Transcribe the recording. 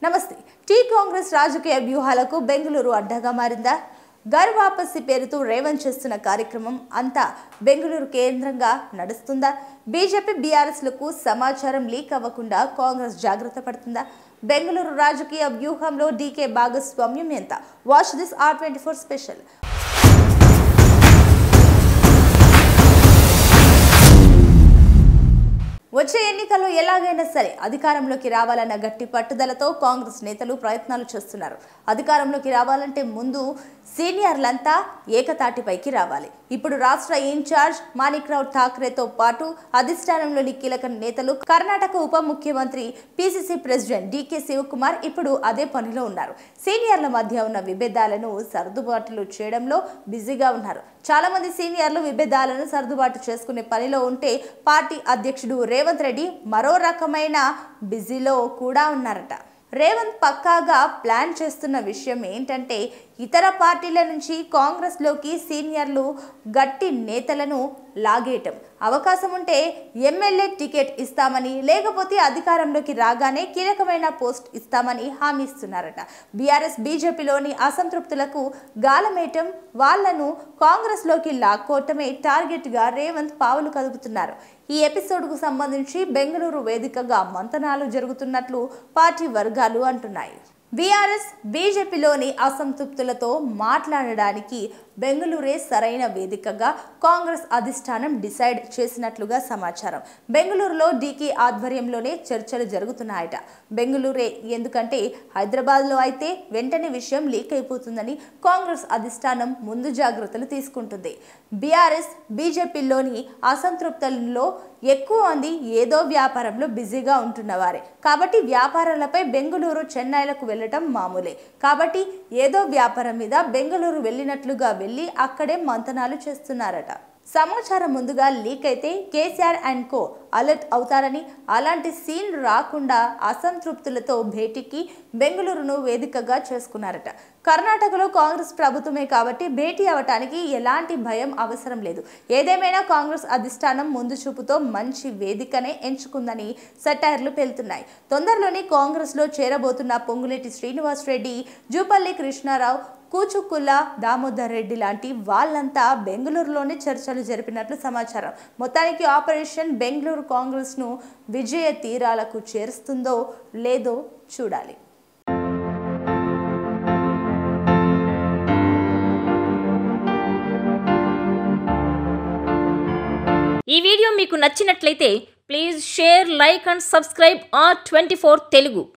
నమస్తే టీ కాంగ్రెస్ రాజకీయ వ్యూహాలకు బెంగళూరు అడ్డగా మారిందా గర్ వాపసి పేరుతో రేవంత్ చేస్తున్న కార్యక్రమం అంతా బెంగళూరు కేంద్రంగా నడుస్తుందా బీజేపీ బీఆర్ఎస్లకు సమాచారం లీక్ అవ్వకుండా కాంగ్రెస్ జాగ్రత్త పడుతుందా బెంగళూరు రాజకీయ వ్యూహంలో డీకే భాగస్వామ్యం ఎంత watch this R twenty four special వచ్చే ఎన్నికల్లో ఎలాగైనా సరే అధికారంలోకి రావాలన్న గట్టి పట్టుదలతో కాంగ్రెస్ నేతలు ప్రయత్నాలు చేస్తున్నారు అధికారంలోకి రావాలంటే ముందు సీనియర్లంతా ఏకతాటిపైకి రావాలి ఇప్పుడు రాష్ట్ర ఇన్ఛార్జ్ మాణిక్రావు ఠాక్రేతో పాటు అధిష్టానంలోని కీలక నేతలు కర్ణాటక ఉప ముఖ్యమంత్రి పిసిసి ప్రెసిడెంట్ డికే శివకుమార్ ఇప్పుడు అదే పనిలో ఉన్నారు సీనియర్ల మధ్య ఉన్న విభేదాలను సర్దుబాట్లు చేయడంలో బిజీగా ఉన్నారు చాలా మంది సీనియర్లు విభేదాలను సర్దుబాటు చేసుకునే పనిలో ఉంటే పార్టీ అధ్యక్షుడు రేవంత్ రెడ్డి మరో రకమైన బిజీలో కూడా ఉన్నారట రేవంత్ పక్కాగా ప్లాన్ చేస్తున్న విషయం ఏంటంటే ఇతర పార్టీల నుంచి కాంగ్రెస్లోకి సీనియర్లు గట్టి నేతలను లాగేయటం అవకాశం ఉంటే ఎమ్మెల్యే టికెట్ ఇస్తామని లేకపోతే అధికారంలోకి రాగానే కీలకమైన పోస్ట్ ఇస్తామని హామీ ఇస్తున్నారట బీఆర్ఎస్ బీజేపీలోని అసంతృప్తులకు గాలమేయటం వాళ్లను కాంగ్రెస్లోకి లాక్కోవటమే టార్గెట్గా రేవంత్ పావులు కదుపుతున్నారు ఈ ఎపిసోడ్కు సంబంధించి బెంగళూరు వేదికగా మంతనాలు జరుగుతున్నట్లు పార్టీ వర్గాలు అంటున్నాయి బీఆర్ఎస్ బీజేపీలోని అసంతృప్తులతో మాట్లాడడానికి బెంగళూరే సరైన వేదికగా కాంగ్రెస్ అధిష్టానం డిసైడ్ చేసినట్లుగా సమాచారం బెంగళూరులో డీకే ఆధ్వర్యంలోనే చర్చలు జరుగుతున్నాయట బెంగళూరే ఎందుకంటే హైదరాబాద్లో అయితే వెంటనే విషయం లీక్ అయిపోతుందని కాంగ్రెస్ అధిష్టానం ముందు జాగ్రత్తలు తీసుకుంటుంది బీఆర్ఎస్ బీజేపీలోని అసంతృప్తులలో ఎక్కువ మంది ఏదో వ్యాపారంలో బిజీగా ఉంటున్నవారే కాబట్టి వ్యాపారాలపై బెంగళూరు చెన్నైలకు వెళ్ళటం మామూలే కాబట్టి ఏదో వ్యాపారం మీద బెంగళూరు వెళ్ళినట్లుగా వెళ్ళి అక్కడే మంతనాలు చేస్తున్నారట సమాచారం ముందుగా లీక్ అయితే కేసీఆర్ అండ్ కో అలర్ట్ అవుతారని అలాంటి సీన్ రాకుండా అసంతృప్తులతో భేటీకి బెంగళూరును వేదికగా చేసుకున్నారట కర్ణాటకలో కాంగ్రెస్ ప్రభుత్వమే కాబట్టి భేటీ అవటానికి ఎలాంటి భయం అవసరం లేదు ఏదేమైనా కాంగ్రెస్ అధిష్టానం ముందు చూపుతో మంచి వేదికనే ఎంచుకుందని సెటైర్లు పేలుతున్నాయి తొందరలోనే కాంగ్రెస్లో చేరబోతున్న పొంగులేటి శ్రీనివాస్ రెడ్డి జూపల్లి కృష్ణారావు కూచుకుల్ల దామోదర్ రెడ్డి లాంటి వాళ్ళంతా బెంగళూరులోనే చర్చలు జరిపినట్లు సమాచారం మొత్తానికి ఆపరేషన్ బెంగళూరు కాంగ్రెస్ను విజయ తీరాలకు చేరుస్తుందో లేదో చూడాలి ఈ వీడియో మీకు నచ్చినట్లయితే please share like and subscribe R twenty Telugu